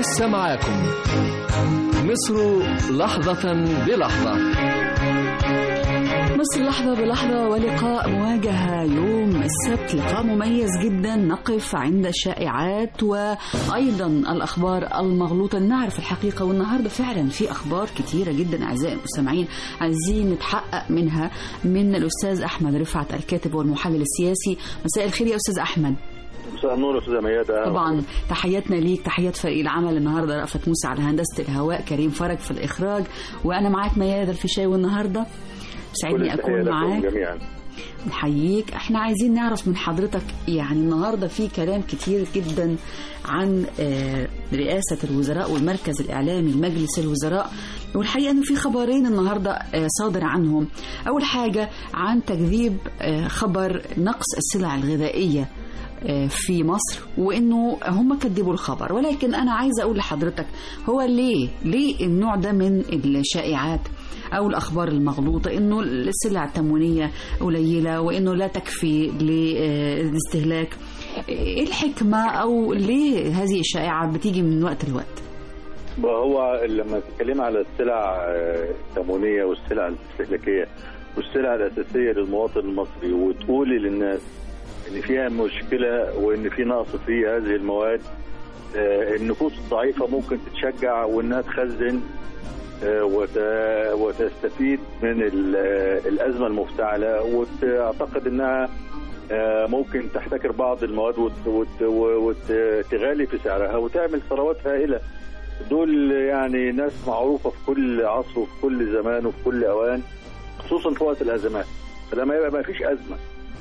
لسه معاكم مصر لحظة بلحظة مصر لحظة بلحظة ولقاء مواجهة يوم السبت لقاء مميز جدا نقف عند الشائعات وأيضا الأخبار المغلوطة نعرف الحقيقة والنهاردة فعلا في أخبار كتيرة جدا أعزائي المستمعين عايزين نتحقق منها من الأستاذ أحمد رفعت الكاتب والمحلل السياسي مساء الخير يا أستاذ أحمد مساء النور يا استاذه ميادة طبعا تحياتنا ليك تحيات فريق العمل النهارده رأفت موسى على هندسه الهواء كريم فرج في الاخراج وانا معاك ميادة الفيشاوي النهارده سعدني اكون معاك جميعا نحييك احنا عايزين نعرف من حضرتك يعني النهارده في كلام كتير جدا عن آه، رئاسه الوزراء والمركز الاعلامي لمجلس الوزراء والحقيقه انه في خبرين النهارده آه، صادر عنهم اول حاجه عن تكذيب آه، خبر نقص السلع الغذائيه آه، في مصر وانه هم كذبوا الخبر ولكن انا عايزه اقول لحضرتك هو ليه ليه النوع ده من الشائعات او الاخبار المغلوطه انه السلع التموينيه قليله وانه لا تكفي للاستهلاك ايه الحكمه او ليه هذه الشائعه بتيجي من وقت لوقت وهو لما تتكلم على السلع آه، التموينيه والسلع الاستهلاكيه والسلع الاساسيه للمواطن المصري وتقولي للناس ان فيها مشكله وان في نقص في هذه المواد آه، النفوس الضعيفه ممكن تتشجع وانها تخزن آه، وت- وتستفيد من ال- آه، الازمه المفتعله وتعتقد انها آه، ممكن تحتكر بعض المواد وت- وت- وتغالي في سعرها وتعمل ثروات هائله دول يعني ناس معروفه في كل عصر وفي كل زمان وفي كل اوان خصوصا في وقت الازمات فلما يبقى ما فيش ازمه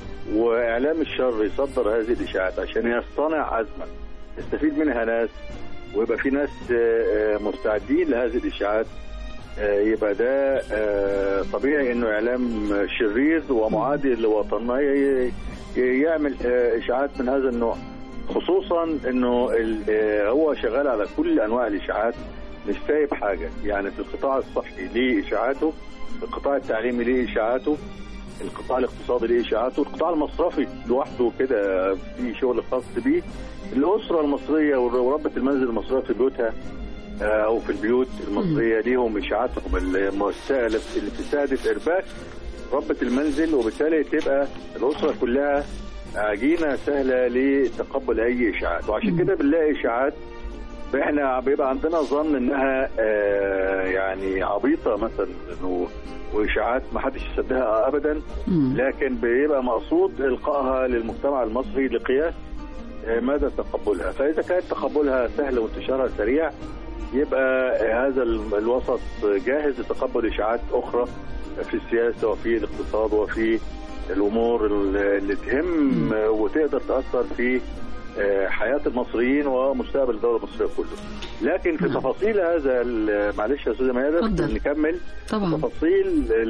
واعلام الشر يصدر هذه الاشاعات عشان يصطنع ازمه يستفيد منها ناس ويبقى في ناس آه، آه، مستعدين لهذه الاشاعات آه، يبقى ده آه، طبيعي انه اعلام شرير ومعادي لوطننا ي- ي- يعمل آه، اشاعات من هذا النوع خصوصا انه ال- آه، هو شغال على كل انواع الاشاعات مش سايب حاجه يعني في القطاع الصحي ليه اشاعاته القطاع التعليمي ليه اشاعاته القطاع الاقتصادي ليه اشاعاته القطاع المصرفي لوحده كده في شغل خاص بيه الاسره المصريه وربه المنزل المصريه في بيوتها آه، او في البيوت المصريه ليهم اشاعاتهم المؤسسه اللي في سادة ارباك ربة المنزل وبالتالي تبقى الاسره كلها عجينه سهله لتقبل اي اشاعات وعشان كده بنلاقي اشاعات احنا بيبقى عندنا ظن انها آه، يعني عبيطه مثلا انه واشاعات ما حدش يصدقها ابدا مم. لكن بيبقى مقصود القائها للمجتمع المصري لقياس آه، مدى تقبلها فاذا كان تقبلها سهل وانتشارها سريع يبقى هذا ال- الوسط جاهز لتقبل اشاعات اخرى في السياسه وفي الاقتصاد وفي الامور ال- اللي تهم وتقدر تاثر في آه، حياه المصريين ومستقبل الدوله المصريه كله. لكن في نعم. تفاصيل هذا ال- معلش يا استاذه ميادة اتفضل. نكمل طبعا تفاصيل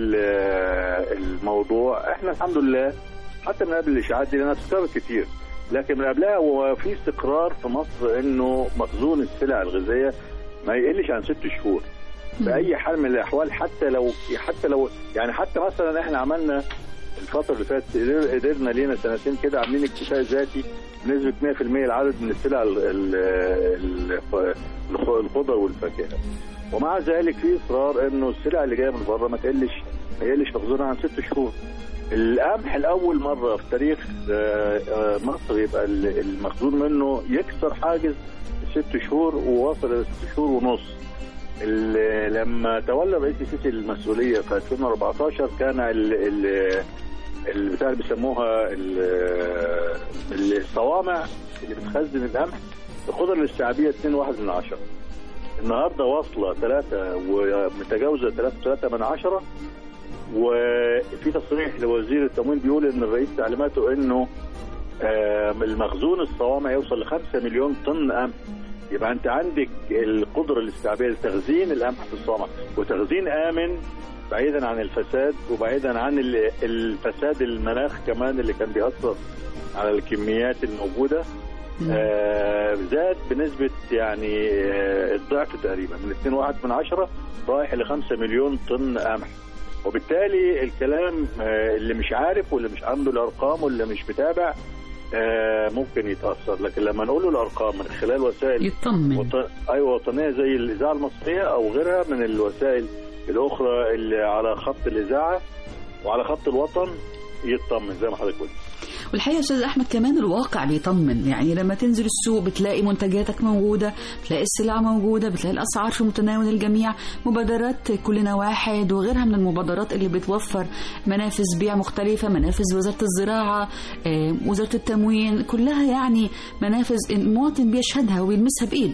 ال- الموضوع احنا الحمد لله حتى من قبل الاشاعات دي لانها تستغرب كتير لكن من قبلها هو في استقرار في مصر انه مخزون السلع الغذائيه ما يقلش عن ست شهور باي حال من الاحوال حتى لو حتى لو يعني حتى مثلا احنا عملنا الفتره اللي فاتت قدر- قدرنا لينا سنتين كده عاملين اكتفاء ذاتي بنسبه 100% العدد من السلع ال- ال- ال- الخ- الخضر والفاكهه ومع ذلك في اصرار انه السلع اللي جايه من بره ما تقلش ما يقلش مخزونها عن ست شهور القمح لاول مره في تاريخ آه، آه، مصر يبقى ال- المخزون منه يكسر حاجز ست شهور ووصل الى ست شهور ونص ال- لما تولى الرئيس السيسي المسؤوليه في 2014 كان ال ال البتاع اللي بيسموها ال- الصوامع اللي بتخزن القمح الخضر الاستيعابيه 2.1 من عشرة النهارده واصله 3 ومتجاوزه 3.3 من عشرة وفي تصريح لوزير التموين بيقول ان الرئيس تعليماته انه آه، المخزون الصوامع يوصل ل 5 مليون طن قمح يبقى انت عندك القدره الاستيعابيه لتخزين القمح في الصوامع وتخزين امن بعيدا عن الفساد وبعيدا عن ال- الفساد المناخ كمان اللي كان بيأثر على الكميات الموجوده آه، زاد بنسبة يعني آه، الضعف تقريبا من 2.1 من عشرة رايح ل 5 مليون طن قمح وبالتالي الكلام آه، اللي مش عارف واللي مش عنده الارقام واللي مش متابع آه، ممكن يتاثر لكن لما نقول له الارقام من خلال وسائل يطمن وط... ايوه وطنيه زي الاذاعه المصريه او غيرها من الوسائل الاخرى اللي على خط الاذاعه وعلى خط الوطن يطمن زي ما حضرتك قلت والحقيقه يا استاذ احمد كمان الواقع بيطمن يعني لما تنزل السوق بتلاقي منتجاتك موجوده بتلاقي السلع موجوده بتلاقي الاسعار في متناول الجميع مبادرات كلنا واحد وغيرها من المبادرات اللي بتوفر منافذ بيع مختلفه منافذ وزاره الزراعه آه، وزاره التموين كلها يعني منافذ المواطن بيشهدها وبيلمسها بايده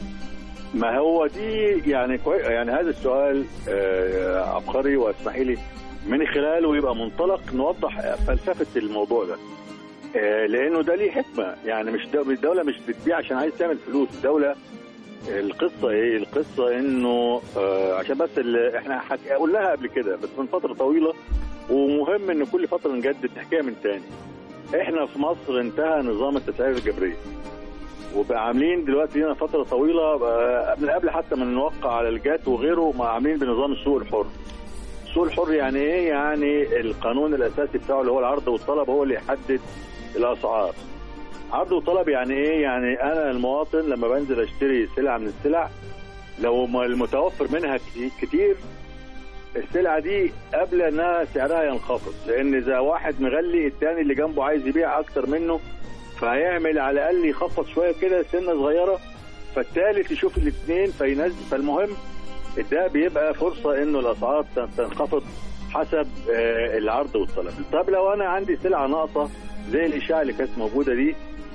ما هو دي يعني كوي... يعني هذا السؤال آه، عبقري واسمحي لي من خلاله يبقى منطلق نوضح فلسفه الموضوع ده آه، لانه ده ليه حكمه يعني مش دو- الدوله مش بتبيع عشان عايز تعمل فلوس الدوله القصه ايه القصه انه آه، عشان بس ال- احنا حك... قلناها قبل كده بس من فتره طويله ومهم ان كل فتره نجدد نحكيها من تاني احنا في مصر انتهى نظام التسعير الجبريه وبقى عاملين دلوقتي هنا فتره طويله آه، من قبل حتى ما نوقع على الجات وغيره ما عاملين بنظام السوق الحر السوق الحر يعني ايه يعني القانون الاساسي بتاعه اللي هو العرض والطلب هو اللي يحدد الاسعار عرض وطلب يعني ايه يعني انا المواطن لما بنزل اشتري سلعه من السلع لو ما المتوفر منها كتي- كتير السلعه دي قبل انها سعرها ينخفض لان اذا واحد مغلي التاني اللي جنبه عايز يبيع اكتر منه فهيعمل على الاقل يخفض شويه كده سنه صغيره فالتالت يشوف الاثنين فينزل فالمهم ده بيبقى فرصه انه الاسعار تن- تنخفض حسب آه، العرض والطلب طب لو انا عندي سلعه ناقصه زي الاشاعه اللي كانت موجوده دي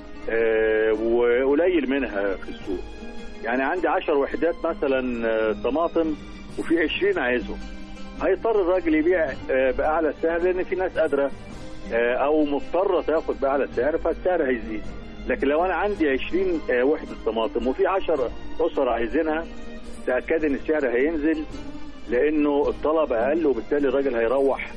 آه، وقليل منها في السوق يعني عندي 10 وحدات مثلا آه، طماطم وفي 20 عايزهم هيضطر الراجل يبيع آه، باعلى سعر لان في ناس قادره آه، او مضطره تاخد باعلى سعر فالسعر هيزيد لكن لو انا عندي 20 آه، وحده طماطم وفي 10 اسر عايزينها تاكد ان السعر هينزل لانه الطلب اقل وبالتالي الراجل هيروح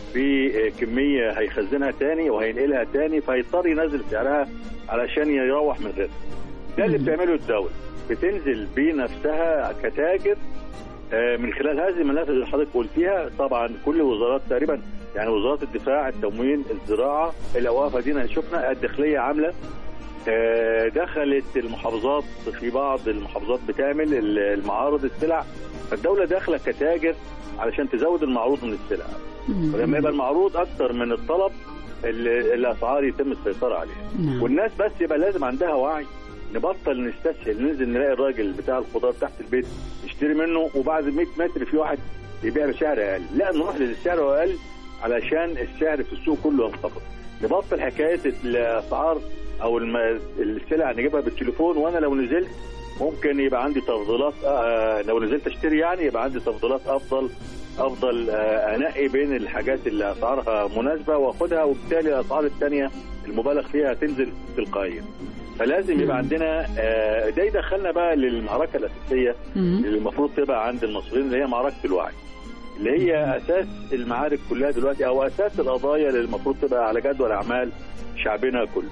بكميه هيخزنها تاني وهينقلها تاني فهيضطر ينزل سعرها علشان يروح من غيرها ده اللي مم. بتعمله الدوله بتنزل بنفسها كتاجر آه، من خلال هذه المنافذ اللي حضرتك قلتيها طبعا كل وزارات تقريبا يعني وزاره الدفاع التموين الزراعه الاوقاف دينا شفنا الداخليه عامله آه، دخلت المحافظات في بعض المحافظات بتعمل ال- المعارض السلع فالدوله داخله كتاجر علشان تزود المعروض من السلع ولما يبقى المعروض اكتر من الطلب ال- الاسعار يتم السيطره عليها نعم. والناس بس يبقى لازم عندها وعي نبطل نستسهل ننزل نلاقي الراجل بتاع الخضار تحت البيت نشتري منه وبعد 100 متر في واحد يبيع بسعر اقل لا نروح للسعر اقل علشان السعر في السوق كله ينخفض نبطل حكايه الاسعار او الم- السلع نجيبها بالتليفون وانا لو نزلت ممكن يبقى عندي تفضيلات آه لو نزلت اشتري يعني يبقى عندي تفضيلات افضل افضل آه انقي بين الحاجات اللي اسعارها مناسبه واخدها وبالتالي الاسعار الثانيه المبالغ فيها تنزل تلقائيا فلازم يبقى عندنا آه، ده يدخلنا بقى للمعركه الاساسيه مم. اللي المفروض تبقى عند المصريين اللي هي معركه الوعي اللي هي اساس المعارك كلها دلوقتي او اساس القضايا اللي المفروض تبقى على جدول اعمال شعبنا كله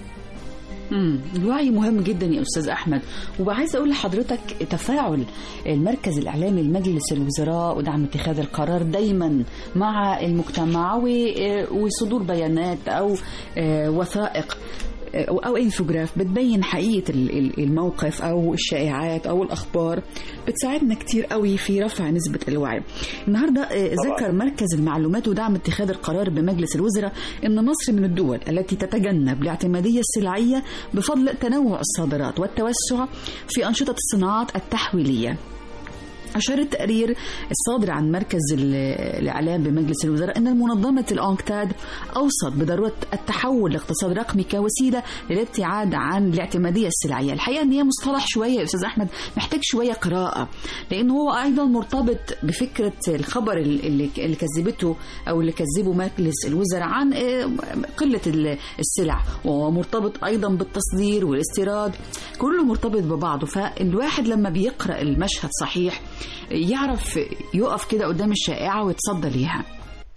مم. الوعي مهم جدا يا استاذ احمد وعايزه اقول لحضرتك تفاعل المركز الاعلامي لمجلس الوزراء ودعم اتخاذ القرار دايما مع المجتمع و- وصدور بيانات او آه، وثائق آه، او انفوجراف بتبين حقيقه ال- ال- الموقف او الشائعات او الاخبار بتساعدنا كتير قوي في رفع نسبه الوعي النهارده آه، طبعاً. ذكر مركز المعلومات ودعم اتخاذ القرار بمجلس الوزراء ان مصر من الدول التي تتجنب الاعتماديه السلعيه بفضل تنوع الصادرات والتوسع في انشطه الصناعات التحويليه أشار التقرير الصادر عن مركز ال- الإعلام بمجلس الوزراء أن منظمة الأنكتاد أوصت بضرورة التحول لاقتصاد رقمي كوسيلة للابتعاد عن الاعتمادية السلعية الحقيقة أن هي مصطلح شوية يا أستاذ أحمد محتاج شوية قراءة لأن هو أيضا مرتبط بفكرة الخبر اللي, اللي كذبته أو اللي كذبه مجلس الوزراء عن آه، قلة ال- السلع وهو مرتبط أيضا بالتصدير والاستيراد كله مرتبط ببعضه فالواحد لما بيقرأ المشهد صحيح يعرف يقف كده قدام الشائعة ويتصدى ليها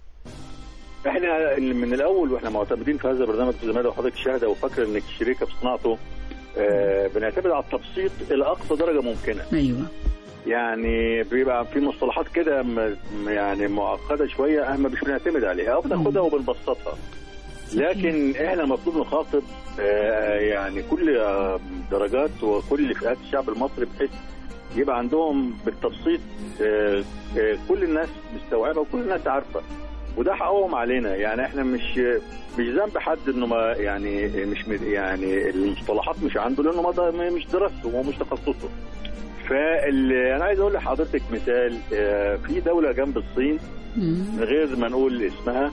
احنا من الاول واحنا معتمدين في هذا البرنامج زي ما حضرتك شاهده وفاكره انك شريكه في صناعته آه بنعتمد على التبسيط الى اقصى درجه ممكنه أيوة يعني بيبقى في مصطلحات كده م- يعني معقده شويه احنا مش بنعتمد عليها او بناخدها وبنبسطها لكن احنا المفروض نخاطب آه، يعني كل آه، درجات وكل فئات الشعب المصري بحيث يبقى عندهم بالتبسيط آه، آه، كل الناس مستوعبه وكل الناس عارفه وده حقهم علينا يعني احنا مش مش ذنب حد انه ما يعني مش م- يعني المصطلحات مش عنده لانه ما ده- مش دراسته ومش تخصصه فاللي انا عايز اقول لحضرتك مثال آه، في دوله جنب الصين مم. من غير ما نقول اسمها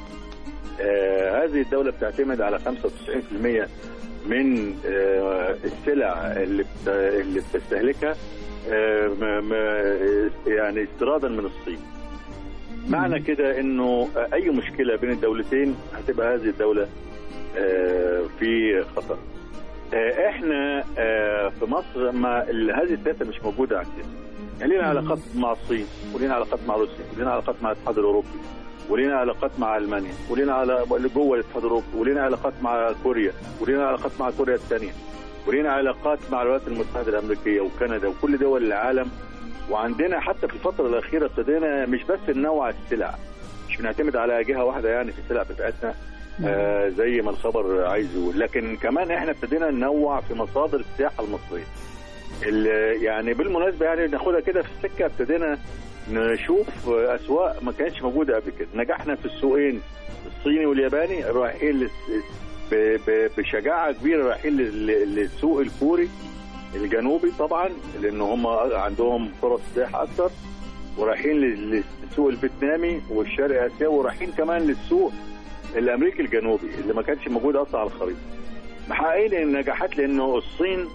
آه هذه الدولة بتعتمد على 95% من آه السلع اللي بت- اللي بتستهلكها آه م- م- يعني استيرادا من الصين. معنى كده انه اي مشكلة بين الدولتين هتبقى هذه الدولة آه في خطر. آه احنا آه في مصر ما ال- هذه السياسة مش موجودة عندنا. يعني لينا علاقات مع الصين ولينا علاقات مع روسيا ولينا علاقات مع الاتحاد الاوروبي ولينا علاقات مع المانيا ولينا على جوه الاتحاد الاوروبي ولينا علاقات مع كوريا ولينا علاقات مع كوريا الثانيه ولينا علاقات مع الولايات المتحده الامريكيه وكندا وكل دول العالم وعندنا حتى في الفتره الاخيره ابتدينا مش بس ننوع السلع مش بنعتمد على جهه واحده يعني في السلع بتاعتنا آه زي ما الخبر عايز يقول لكن كمان احنا ابتدينا ننوع في مصادر السياحه المصريه ال- يعني بالمناسبه يعني ناخدها كده في السكه ابتدينا نشوف اسواق ما كانتش موجوده قبل كده نجحنا في السوقين الصيني والياباني رايحين للس- ب- ب- بشجاعه كبيره رايحين لل- للسوق الكوري الجنوبي طبعا لان هم عندهم فرص سياحه اكثر ورايحين لل- للسوق الفيتنامي والشرق اسيوي ورايحين كمان للسوق الامريكي الجنوبي اللي ما كانش موجود اصلا على الخريطه محققين النجاحات لانه الصين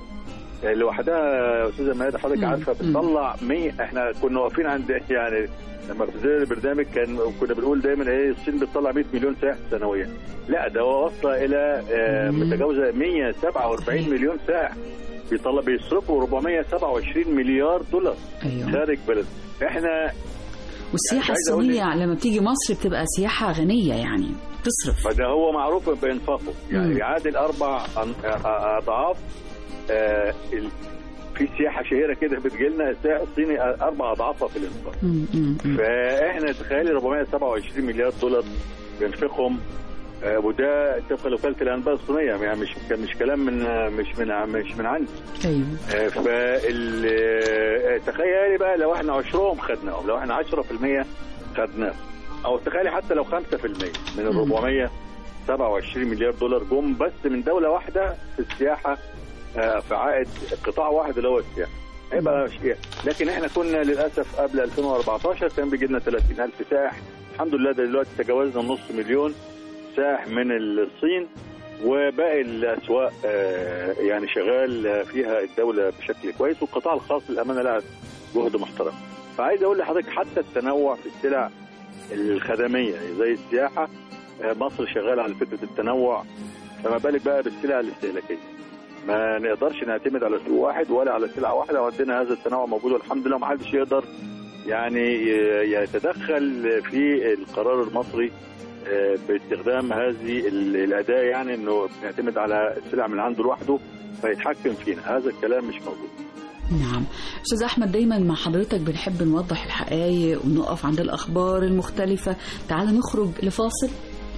لوحدها يا استاذه ميادة حضرتك مم. عارفه بتطلع 100 احنا كنا واقفين عند يعني لما ابتدينا البرنامج كان كنا بنقول دايما ايه الصين بتطلع 100 مليون سائح سنويا لا ده هو واصله الى آه، مم. متجاوزه 147 صحيح. مليون سائح بيطلع بيصرفوا 427 مليار دولار ايوه خارج بلد احنا والسياحه عايز أقول الصينيه لما بتيجي مصر بتبقى سياحه غنيه يعني تصرف فده هو معروف بانفاقه يعني مم. يعادل اربع أن- أ- اضعاف آه، ال- في سياحه شهيره كده بتجيلنا السائح الصيني اربع اضعافها في الانفاق مم، مم، مم. فاحنا تخيلي 427 مليار دولار بينفقهم آه، وده طبقا لوكاله الانباء الصينيه يعني مش مش كلام من مش من مش من عندي ايوه فال آه، تخيلي بقى لو احنا عشرهم خدناهم لو احنا 10% خدناهم او تخيلي حتى لو 5% من ال مم. 427 مليار دولار جم بس من دوله واحده في السياحه آه، في عائد قطاع واحد اللي هو السياحه هيبقى شيء لكن احنا كنا للاسف قبل 2014 كان بيجي لنا 30000 سائح الحمد لله ده دلوقتي تجاوزنا نص مليون سائح من الصين وباقي الاسواق آه، يعني شغال فيها الدوله بشكل كويس والقطاع الخاص للامانه لها جهد محترم فعايز اقول لحضرتك حتى التنوع في السلع الخدميه زي السياحه آه، مصر شغاله على فكره التنوع فما بالك بقى بالسلع الاستهلاكيه ما نقدرش نعتمد على سوق واحد ولا على سلعه واحده وعندنا هذا التنوع موجود والحمد لله ما حدش يقدر يعني ي- يتدخل في القرار المصري آه، باستخدام هذه ال- الاداه يعني انه بنعتمد على السلع من عنده لوحده فيتحكم فينا هذا الكلام مش موجود نعم استاذ احمد دايما مع حضرتك بنحب نوضح الحقائق ونقف عند الاخبار المختلفه تعال نخرج لفاصل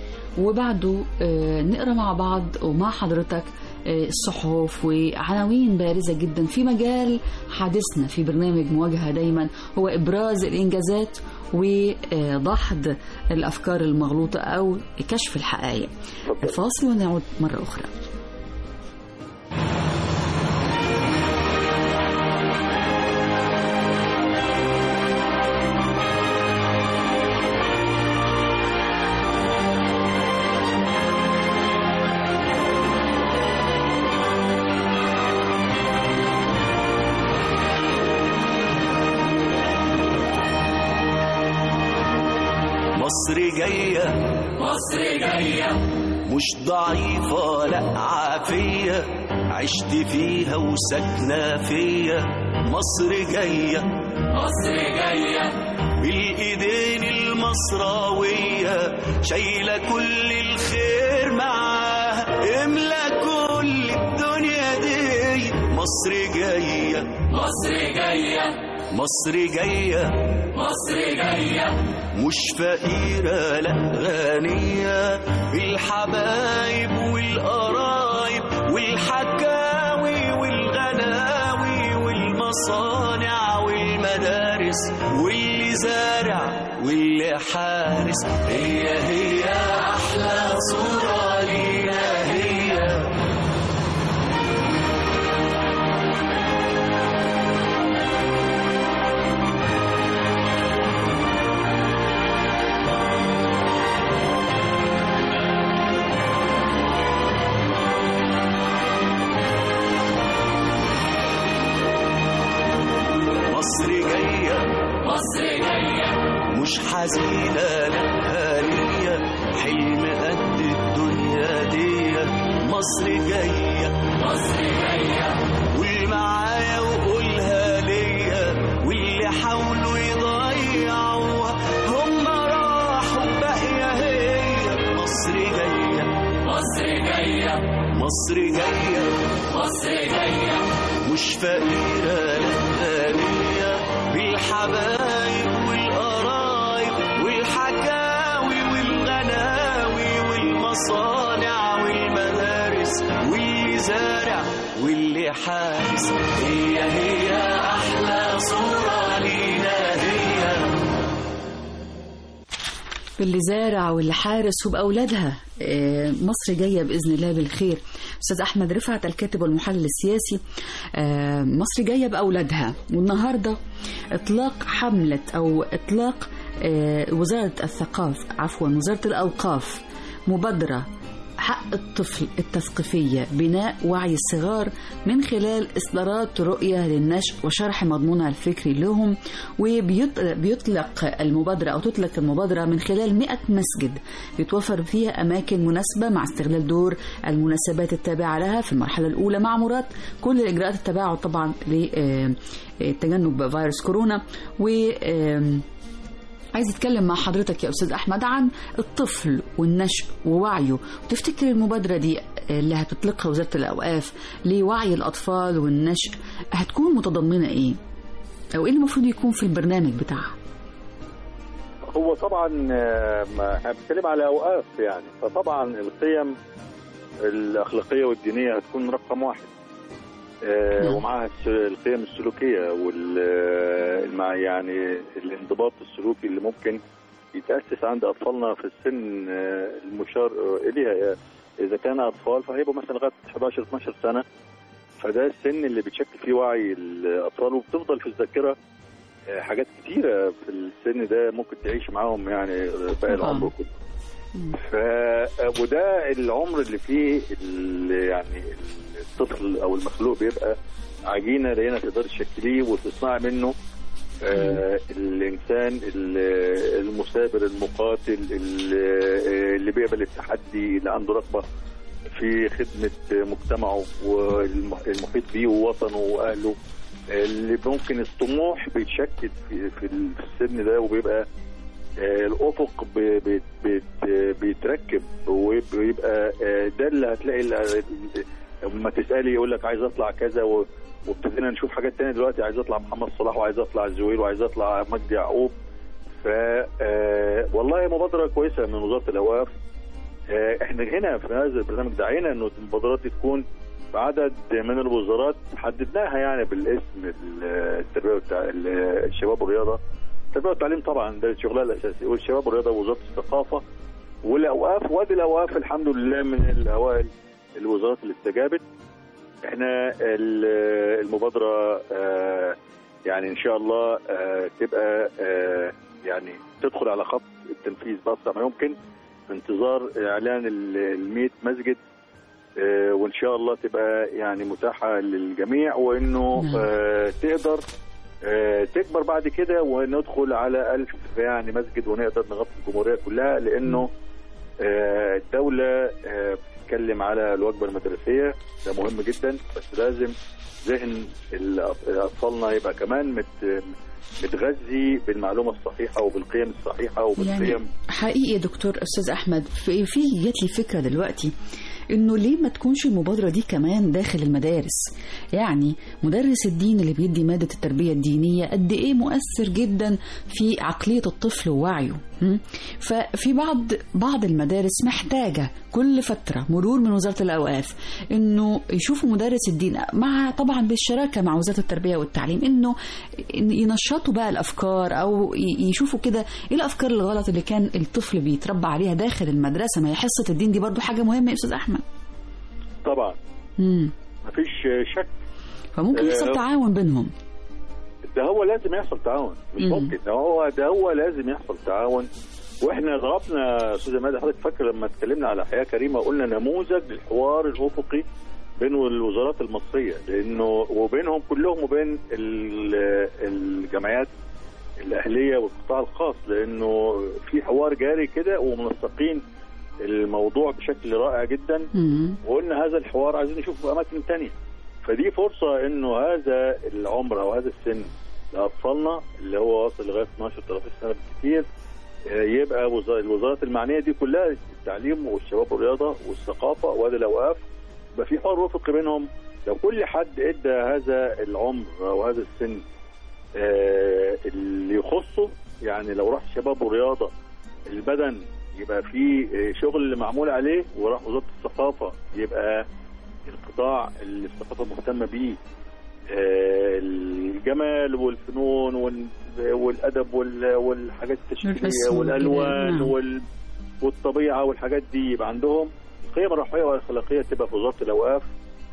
وبعده آه، نقرا مع بعض ومع حضرتك آه، الصحف وعناوين بارزه جدا في مجال حديثنا في برنامج مواجهه دايما هو ابراز الانجازات ودحض الافكار المغلوطه او كشف الحقائق اتفضل. الفاصل ونعود مره اخرى مصر جاية مصر جاية مش ضعيفة لا عافية عشت فيها وسكنة فيا مصر جاية مصر جاية بالإيدين المصراوية شايلة كل الخير معاها املى كل الدنيا دي مصر جاية مصر جاية مصر جاية مصر جاية مش فقيرة لا غنية بالحبايب والقرايب والحكاوي والغناوي والمصانع والمدارس واللي زارع واللي حارس هي هي أحلى صورة لينا هي مصر جاية مصر جاية مش حزينة لا هانية حلم قد الدنيا دي مصر جاية مصر جاية قول معايا وقولها ليا واللي حاولوا يضيعوها هم راحوا باقية هي مصر جاية مصر جاية مصر جاية مصر جاية مش فقيرة لا غنية بالحبايب والقرايب والحكاوي والغناوي والمصانع والمدارس واللي زارع واللي حارس هي هي أحلى صورة لينا هي باللي زارع واللي حارس وبأولادها آه، مصر جاية بإذن الله بالخير أستاذ أحمد رفعت الكاتب والمحلل السياسي آه، مصر جاية بأولادها والنهاردة إطلاق حملة أو إطلاق آه، وزارة الثقافة عفوا وزارة الأوقاف مبادرة حق الطفل التثقيفية بناء وعي الصغار من خلال إصدارات رؤية للنشء وشرح مضمونها الفكري لهم وبيطلق المبادرة أو تطلق المبادرة من خلال 100 مسجد يتوفر فيها أماكن مناسبة مع استغلال دور المناسبات التابعة لها في المرحلة الأولى مع مراد كل الإجراءات التباعد طبعا لتجنب فيروس كورونا و آم، عايز اتكلم مع حضرتك يا استاذ احمد عن الطفل والنشء ووعيه وتفتكر المبادره دي اللي هتطلقها وزاره الاوقاف لوعي الاطفال والنشء هتكون متضمنه ايه او ايه اللي المفروض يكون في البرنامج بتاعها هو طبعا آه، ما احنا بنتكلم على اوقاف يعني فطبعا القيم الاخلاقيه والدينيه هتكون رقم واحد آه، نعم. ومعها الس- القيم السلوكيه وال مع يعني الانضباط السلوكي اللي ممكن يتاسس عند اطفالنا في السن آه، المشار اليها اذا كان اطفال فهيبقوا مثلا لغايه 11 12 سنه فده السن اللي بتشكل فيه وعي الاطفال وبتفضل في الذاكره آه، حاجات كتيره في السن ده ممكن تعيش معاهم يعني باقي طبعاً. العمر كله مم. ف وده العمر اللي فيه اللي يعني الطفل او المخلوق بيبقى عجينه لقينا تقدر تشكليه وتصنع منه آه الانسان ال- المثابر المقاتل ال- اللي بيقبل التحدي اللي عنده رغبه في خدمه مجتمعه والمحيط بيه ووطنه واهله اللي ممكن الطموح بيتشكل في في السن ده وبيبقى آه، الافق ب- ب- بت- بيتركب وبيبقى آه، ده اللي هتلاقي ال- لما تسالي يقول لك عايز اطلع كذا و- وابتدينا نشوف حاجات تانية دلوقتي عايز اطلع محمد صلاح وعايز اطلع الزويل وعايز اطلع مجدي يعقوب ف آه، والله مبادره كويسه من وزاره الاوقاف آه، احنا هنا في هذا البرنامج دعينا انه المبادرات دي تكون بعدد من الوزارات حددناها يعني بالاسم ال- التربيه والتع... ال- الشباب والرياضه التربيه والتعليم طبعا ده شغلها الاساسي والشباب والرياضه ووزاره الثقافه والاوقاف وادي الاوقاف الحمد لله من الاوائل الوزارات اللي استجابت احنا ال- المبادره آه، يعني ان شاء الله آه، تبقى آه، يعني تدخل على خط التنفيذ باسرع ما يمكن في انتظار اعلان ال 100 مسجد آه، وان شاء الله تبقى يعني متاحه للجميع وانه نعم. آه، تقدر آه، تكبر بعد كده وندخل على ألف يعني مسجد ونقدر نغطي الجمهوريه كلها لانه آه، الدوله آه، بتتكلم على الوجبه المدرسيه ده مهم جدا بس لازم ذهن الأط- اطفالنا يبقى كمان مت متغذي بالمعلومه الصحيحه وبالقيم الصحيحه يعني وبالقيم حقيقي يا دكتور استاذ احمد في في جات لي فكره دلوقتي انه ليه ما تكونش المبادره دي كمان داخل المدارس يعني مدرس الدين اللي بيدي ماده التربيه الدينيه قد ايه مؤثر جدا في عقليه الطفل ووعيه م? ففي بعض بعض المدارس محتاجه كل فتره مرور من وزاره الاوقاف انه يشوفوا مدرس الدين مع طبعا بالشراكه مع وزاره التربيه والتعليم انه ينشطوا بقى الافكار او ي- يشوفوا كده ايه الافكار الغلط اللي كان الطفل بيتربى عليها داخل المدرسه ما هي حصه الدين دي برضو حاجه مهمه يا استاذ احمد طبعا امم مفيش شك فممكن يحصل آه. تعاون بينهم ده هو لازم يحصل تعاون مش مم. ممكن ده هو ده هو لازم يحصل تعاون واحنا ضربنا استاذ مادة حضرتك فاكر لما اتكلمنا على حياه كريمه قلنا نموذج للحوار الافقي بين الوزارات المصريه لانه وبينهم كلهم وبين ال- الجمعيات الاهليه والقطاع الخاص لانه في حوار جاري كده ومنسقين الموضوع بشكل رائع جدا امم وقلنا هذا الحوار عايزين نشوفه في اماكن تانية فدي فرصه انه هذا العمر او هذا السن لاطفالنا اللي هو واصل لغايه 12 13 سنه بالكثير آه، يبقى وزا- الوزارات المعنيه دي كلها التعليم والشباب والرياضه والثقافه وادي الاوقاف يبقى في حوار وفقي بينهم لو كل حد ادى هذا العمر او هذا السن آه، اللي يخصه يعني لو راح شباب ورياضه البدن يبقى في آه، شغل معمول عليه وراح وزاره الثقافه يبقى القطاع اللي الثقافه مهتمه بيه آه، الجمال والفنون وال- والادب وال- والحاجات التشكيليه والرسم والالوان نعم. وال- والطبيعه والحاجات دي يبقى عندهم القيم الروحيه والاخلاقيه تبقى في وزاره الاوقاف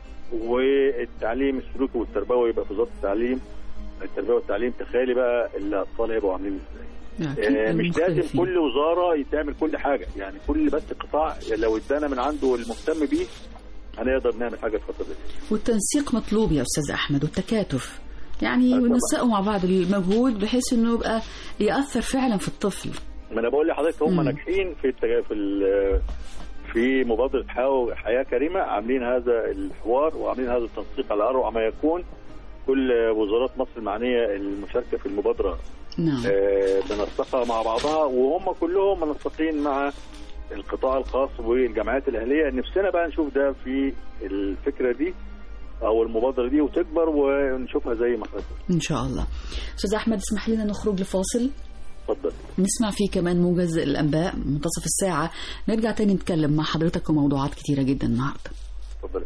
والتعليم السلوكي والتربوي يبقى في وزاره التعليم التربيه والتعليم تخيلي بقى الاطفال هيبقوا عاملين ازاي آه، مش لازم كل وزاره تعمل كل حاجه يعني كل بس قطاع لو ادانا من عنده المهتم بيه هنقدر نعمل حاجه في الفتره دي والتنسيق مطلوب يا استاذ احمد والتكاتف يعني طبعا. ونسقوا مع بعض المجهود بحيث انه يبقى ياثر فعلا في الطفل ما انا بقول لحضرتك هم مم. ناجحين في التج... في ال... في مبادره حياه حياه كريمه عاملين هذا الحوار وعاملين هذا التنسيق على اروع ما يكون كل وزارات مصر المعنيه المشاركه في المبادره نعم آه، بنسقها مع بعضها وهم كلهم منسقين مع القطاع الخاص والجامعات الاهليه نفسنا بقى نشوف ده في الفكره دي او المبادره دي وتكبر ونشوفها زي ما حضرتك ان شاء الله استاذ احمد اسمح لنا نخرج لفاصل اتفضل نسمع فيه كمان موجز الانباء منتصف الساعه نرجع تاني نتكلم مع حضرتك وموضوعات كتيره جدا النهارده اتفضل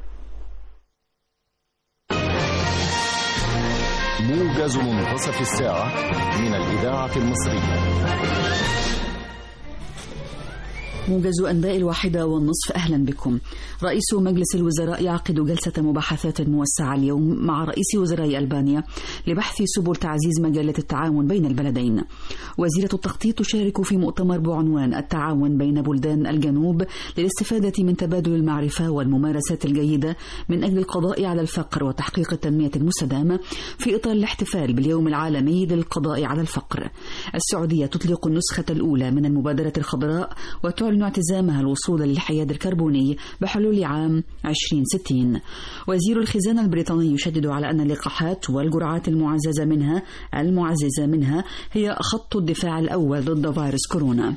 موجز منتصف الساعة من الإذاعة المصرية موجز أنباء الواحدة والنصف أهلا بكم رئيس مجلس الوزراء يعقد جلسة مباحثات موسعة اليوم مع رئيس وزراء ألبانيا لبحث سبل تعزيز مجالات التعاون بين البلدين وزيرة التخطيط تشارك في مؤتمر بعنوان التعاون بين بلدان الجنوب للاستفادة من تبادل المعرفة والممارسات الجيدة من أجل القضاء على الفقر وتحقيق التنمية المستدامة في إطار الاحتفال باليوم العالمي للقضاء على الفقر السعودية تطلق النسخة الأولى من المبادرة الخضراء وتعلن اعتزامها الوصول للحياد الكربوني بحلول عام 2060 وزير الخزانة البريطاني يشدد على أن اللقاحات والجرعات المعززة منها المعززة منها هي خط الدفاع الأول ضد فيروس كورونا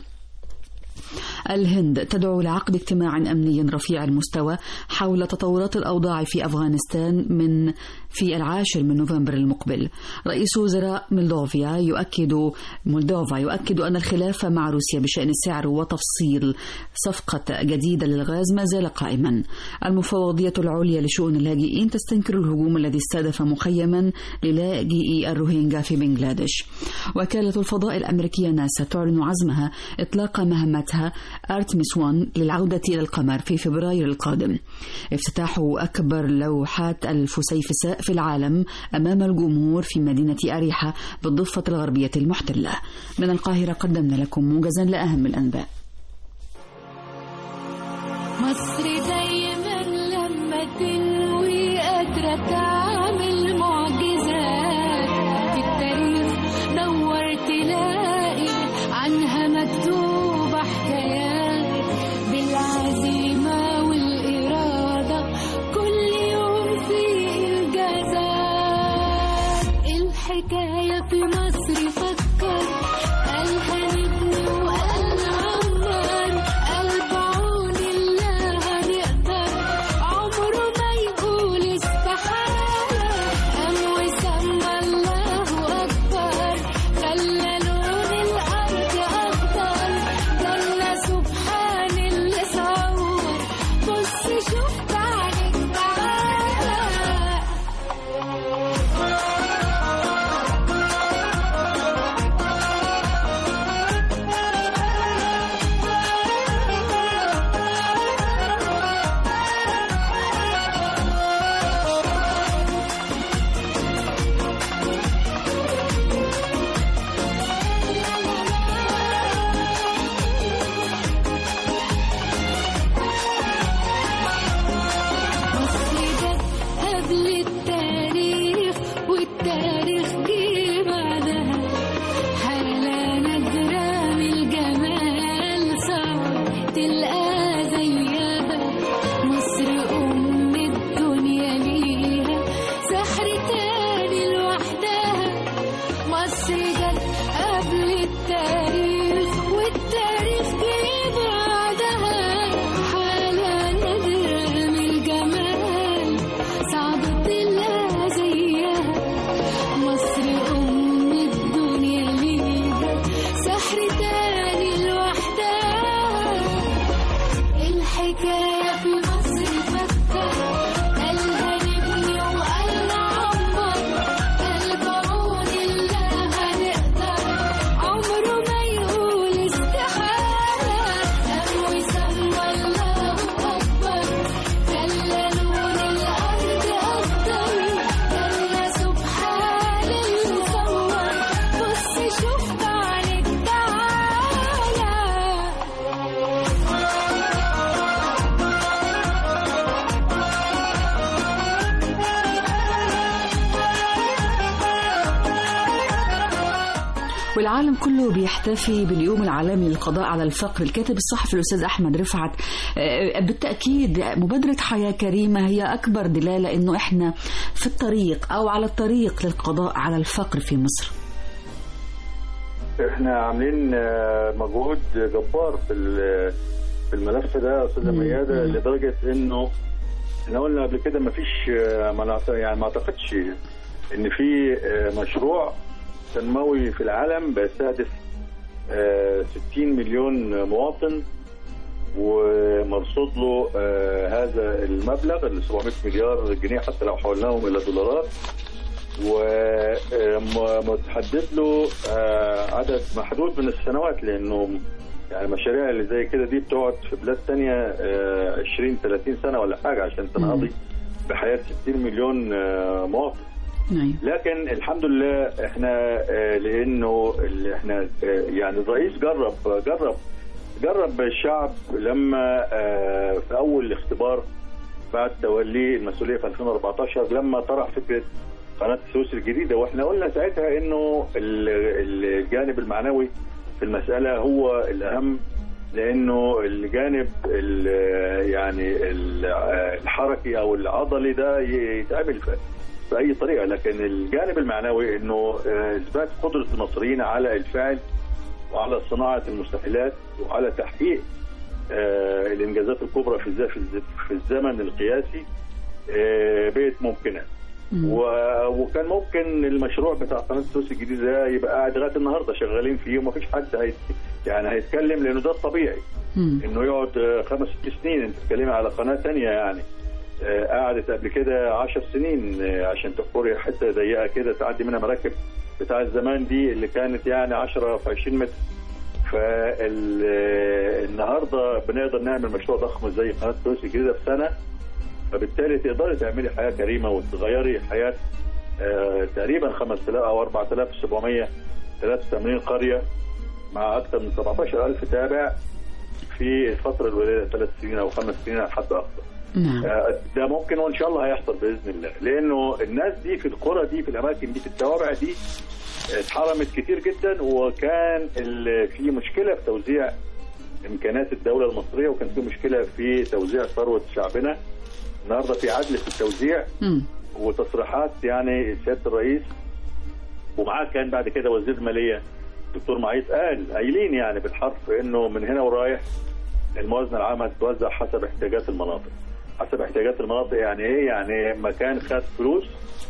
الهند تدعو لعقد اجتماع أمني رفيع المستوى حول تطورات الأوضاع في أفغانستان من في العاشر من نوفمبر المقبل رئيس وزراء مولدوفيا يؤكد مولدوفا يؤكد أن الخلاف مع روسيا بشأن السعر وتفصيل صفقة جديدة للغاز ما زال قائما المفوضية العليا لشؤون اللاجئين تستنكر الهجوم الذي استهدف مخيما للاجئي الروهينجا في بنغلاديش وكالة الفضاء الأمريكية ناسا تعلن عزمها إطلاق مهمتها أرتمس 1 للعودة إلى القمر في فبراير القادم افتتاح أكبر لوحات الفسيفساء في العالم أمام الجمهور في مدينة أريحة بالضفة الغربية المحتلة من القاهرة قدمنا لكم موجزا لأهم الأنباء مصر دايما لما تنوي قادرة تعمل معجزات في التاريخ دور تلاقي عنها مكتوبة حكايات بالعزيمة والإرادة كل يوم في إنجازات الحكاية في مصر فكر قالها نبني وقال نعمر والعالم كله بيحتفي باليوم العالمي للقضاء على الفقر الكاتب الصحفي الأستاذ أحمد رفعت آه، بالتأكيد مبادرة حياة كريمة هي أكبر دلالة أنه إحنا في الطريق أو على الطريق للقضاء على الفقر في مصر احنا عاملين آه، مجهود جبار في ال- في الملف ده يا استاذه مم. مياده مم. لدرجه انه احنا قلنا قبل كده ما فيش ما نعت- يعني ما اعتقدش ان في آه، مشروع تنموي في العالم بيستهدف آه، 60 مليون مواطن ومرصود له آه، هذا المبلغ ال 700 مليار جنيه حتى لو حولناهم الى دولارات ومتحدد له آه، عدد محدود من السنوات لانه يعني المشاريع اللي زي كده دي بتقعد في بلاد تانية آه، 20 30 سنة ولا حاجة عشان تنقضي بحياة 60 مليون آه، مواطن أيوة. لكن الحمد لله احنا آه، لانه اللي احنا آه، يعني الرئيس جرب جرب جرب الشعب لما آه، في اول اختبار بعد توليه المسؤوليه في 2014 لما طرح فكره قناه السويس الجديده واحنا قلنا ساعتها انه ال- الجانب المعنوي في المساله هو الاهم لانه الجانب ال- يعني ال- الحركي او العضلي ده يتعمل في باي طريقه لكن الجانب المعنوي انه آه، اثبات قدره المصريين على الفعل وعلى صناعه المستحيلات وعلى تحقيق آه، الانجازات الكبرى في الز- في الز- في الزمن القياسي آه، بقت ممكنه مم. و- وكان ممكن المشروع بتاع قناه السويس الجديد ده يبقى قاعد لغايه النهارده شغالين فيه ومفيش حد هيت يعني هيتكلم لانه ده الطبيعي مم. انه يقعد آه، خمس ست سنين انت بتتكلمي على قناه تانية يعني آه، قعدت قبل كده عشر سنين آه، عشان تحفري حته ضيقه كده تعدي منها مراكب بتاع الزمان دي اللي كانت يعني 10 في 20 متر فالنهارده بنقدر نعمل مشروع ضخم زي قناه السويس الجديده في سنه فبالتالي تقدري تعملي حياه كريمه وتغيري حياه آه، تقريبا 5000 او 4783 قريه مع اكثر من 17000 تابع في الفتره الوليه ثلاث سنين او خمس سنين على حد اقصى. نعم آه، ده ممكن وان شاء الله هيحصل باذن الله لانه الناس دي في القرى دي في الاماكن دي في التوابع دي اتحرمت كتير جدا وكان ال- في مشكله في توزيع امكانيات الدوله المصريه وكان في مشكله في توزيع ثروه شعبنا النهارده في عدل في التوزيع مم. وتصريحات يعني سياده الرئيس ومعاه كان بعد كده وزير الماليه دكتور معيط قال قايلين يعني بالحرف انه من هنا ورايح الموازنه العامه هتتوزع حسب احتياجات المناطق حسب احتياجات المناطق يعني ايه يعني مكان خد فلوس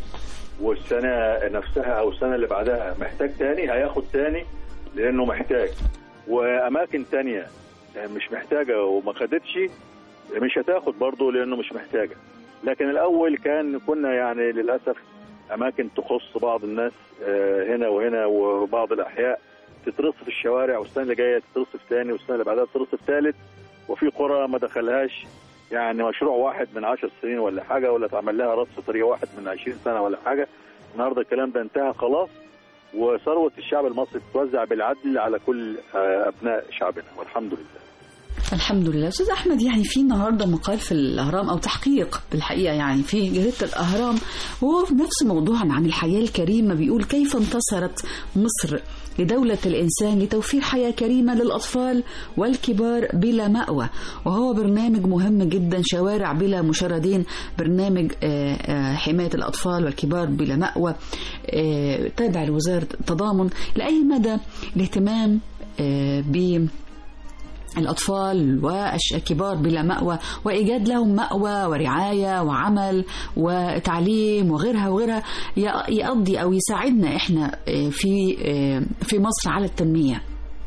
والسنه نفسها او السنه اللي بعدها محتاج تاني هياخد تاني لانه محتاج واماكن تانية مش محتاجه وما خدتش مش هتاخد برضه لانه مش محتاجه لكن الاول كان كنا يعني للاسف اماكن تخص بعض الناس آه، هنا وهنا وبعض الاحياء تترصف في الشوارع والسنه اللي جايه تترصف ثاني والسنه اللي بعدها تترصف ثالث وفي قرى ما دخلهاش يعني مشروع واحد من عشر سنين ولا حاجه ولا اتعمل لها رصف طريق واحد من 20 سنه ولا حاجه النهارده الكلام ده انتهى خلاص وثروه الشعب المصري تتوزع بالعدل على كل آه، ابناء شعبنا والحمد لله الحمد لله استاذ احمد يعني في النهارده مقال في الاهرام او تحقيق بالحقيقه يعني في جريده الاهرام وهو في نفس موضوعا عن الحياه الكريمه بيقول كيف انتصرت مصر لدولة الإنسان لتوفير حياة كريمة للأطفال والكبار بلا مأوى وهو برنامج مهم جدا شوارع بلا مشردين برنامج آه، آه، حماية الأطفال والكبار بلا مأوى آه، تابع لوزارة التضامن لأي مدى الاهتمام آه، ب الأطفال والكبار بلا مأوى وإيجاد لهم مأوى ورعاية وعمل وتعليم وغيرها وغيرها ي- يقضي أو يساعدنا إحنا آه، في آه، في مصر على التنمية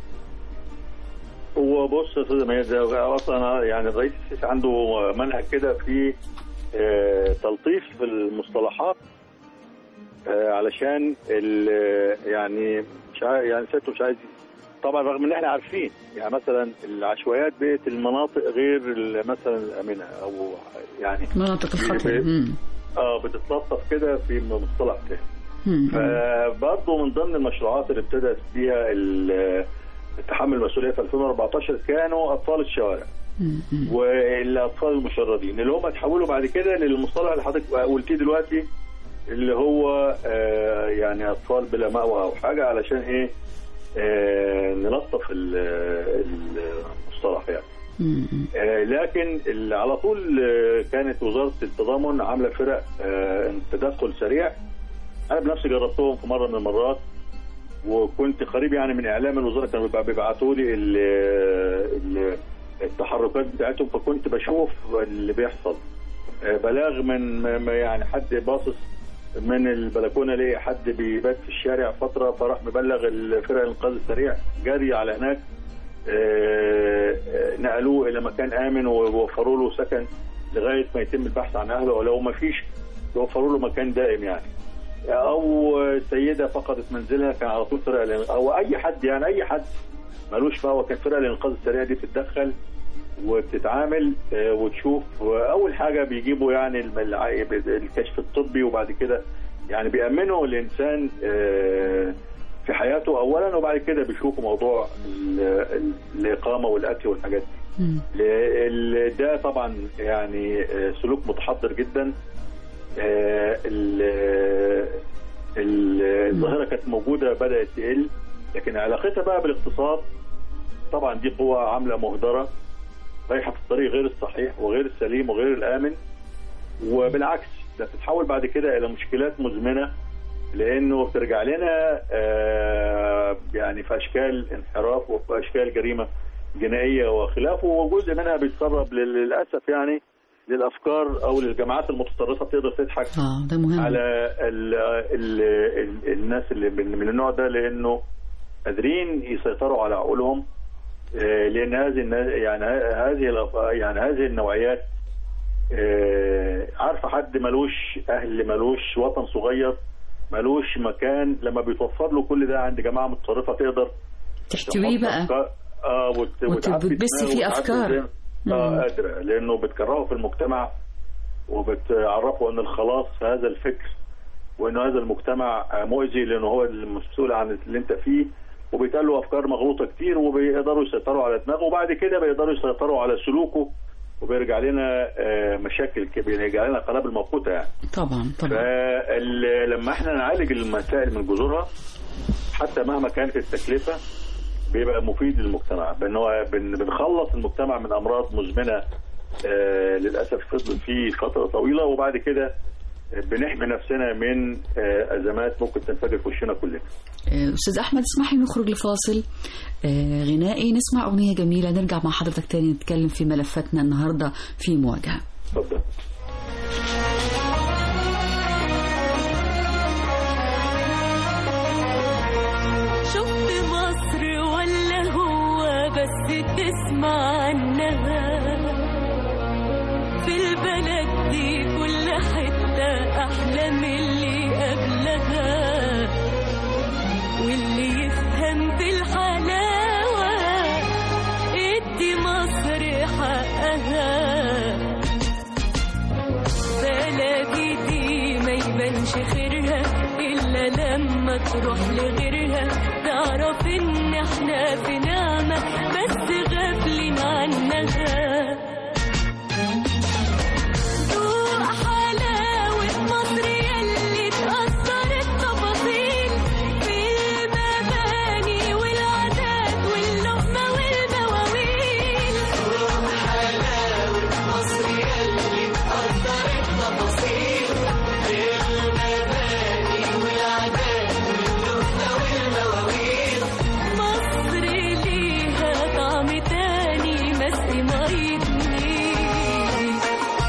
هو بص يا استاذ ميادة ده اصلا يعني الرئيس السيسي عنده منهج كده في آه، تلطيف في المصطلحات آه، علشان ال- يعني مش عايز يعني سيادته مش عايز طبعا رغم ان احنا عارفين يعني مثلا العشوائيات بقت المناطق غير ال- مثلا الامنه او يعني مناطق الخطر ب- مم. اه بتتلطف كده في مصطلح تاني مم. فبرضه من ضمن المشروعات اللي ابتدت بيها ال- تحمل المسؤوليه في 2014 كانوا اطفال الشوارع مم. مم. والاطفال المشردين اللي هم اتحولوا بعد كده للمصطلح اللي حضرتك قلتيه دلوقتي اللي هو آه، يعني اطفال بلا مأوى او حاجه علشان ايه آه، نلطف ال- المصطلح يعني مم. آه، لكن ال- على طول آه، كانت وزاره التضامن عامله فرق آه، تدخل سريع انا بنفسي جربتهم في مره من المرات وكنت قريب يعني من اعلام الوزاره كانوا بيبع- بيبعتوا لي ال- ال- التحركات بتاعتهم فكنت بشوف اللي بيحصل آه، بلاغ من م- م- يعني حد باصص من البلكونه لقي حد بيبات في الشارع فتره فراح مبلغ الفرق الانقاذ السريع جري على هناك آه، آه، نقلوه الى مكان امن ووفروا له سكن لغايه ما يتم البحث عن اهله ولو ما فيش يوفروا له مكان دائم يعني او سيده فقدت منزلها كان على طول فرق الإن- او اي حد يعني اي حد ملوش فهو كان فرق الانقاذ السريع دي بتتدخل وبتتعامل آه، وتشوف اول حاجه بيجيبوا يعني الم- الع- الكشف الطبي وبعد كده يعني بيأمنوا الانسان آه، في حياته اولا وبعد كده بيشوفوا موضوع ال- ال- الاقامه والاكل والحاجات دي مم. ل- ال- ده طبعا يعني آه، سلوك متحضر جدا آه، ال- ال- الظاهره كانت موجوده بدات تقل لكن علاقتها بقى بالاقتصاد طبعا دي قوه عامله مهدره رايحه في الطريق غير الصحيح وغير السليم وغير الامن وبالعكس ده بتتحول بعد كده الى مشكلات مزمنه لانه بترجع لنا آه، يعني في اشكال انحراف وفي اشكال جريمه جنائيه وخلافه وجزء منها بيتسرب لل- للاسف يعني للافكار او للجماعات المتطرفه بتقدر تضحك اه ده مهم على ال ال ال الناس اللي من من النوع ده لانه قادرين يسيطروا على عقولهم آه، لان هذه النا- يعني ه- هذه الأف- يعني هذه النوعيات آه، عارفه حد ملوش اهل ملوش وطن صغير ملوش مكان لما بيتوفر له كل ده عند جماعه متطرفه تقدر تحتويه تحط بقى أفكار- اه وت- وتعبي وتبث دماغه فيه وتعبي أفكار. ذهنه. اه مم. قادره لانه بتكرهه في المجتمع وبتعرفه ان الخلاص في هذا الفكر وانه هذا المجتمع آه، مؤذي لانه هو المسؤول عن اللي انت فيه وبيتقال له افكار مغلوطه كتير وبيقدروا يسيطروا على دماغه وبعد كده بيقدروا يسيطروا على سلوكه وبيرجع لنا آه، مشاكل كبيره بيرجع لنا قنابل موقوته يعني طبعا طبعا فلما احنا نعالج المسائل من جذورها حتى مهما كانت التكلفه بيبقى مفيد للمجتمع بان هو بن- بنخلص المجتمع من امراض مزمنه آه للاسف فضلت فيه فتره طويله وبعد كده بنحمي نفسنا من آه ازمات ممكن تنفجر في وشنا كلنا. آه، استاذ احمد اسمح لي نخرج لفاصل آه، غنائي نسمع اغنيه جميله نرجع مع حضرتك تاني نتكلم في ملفاتنا النهارده في مواجهه اتفضل. شفت مصر ولا هو بس تسمع عنها في البلد دي كل حتة أحلى من اللي قبلها واللي يفهم في الحلاوة ادي مصر حقها بلدي دي ما يبانش خيرها إلا لما تروح لغيرها تعرف إن إحنا في نعمة بس غافلين عنها دوق حلاوة مصر يلي تأثرت تفاصيل في المباني والعادات واللقمة والمواويل مصر ليها طعم تاني مسقي مية النيل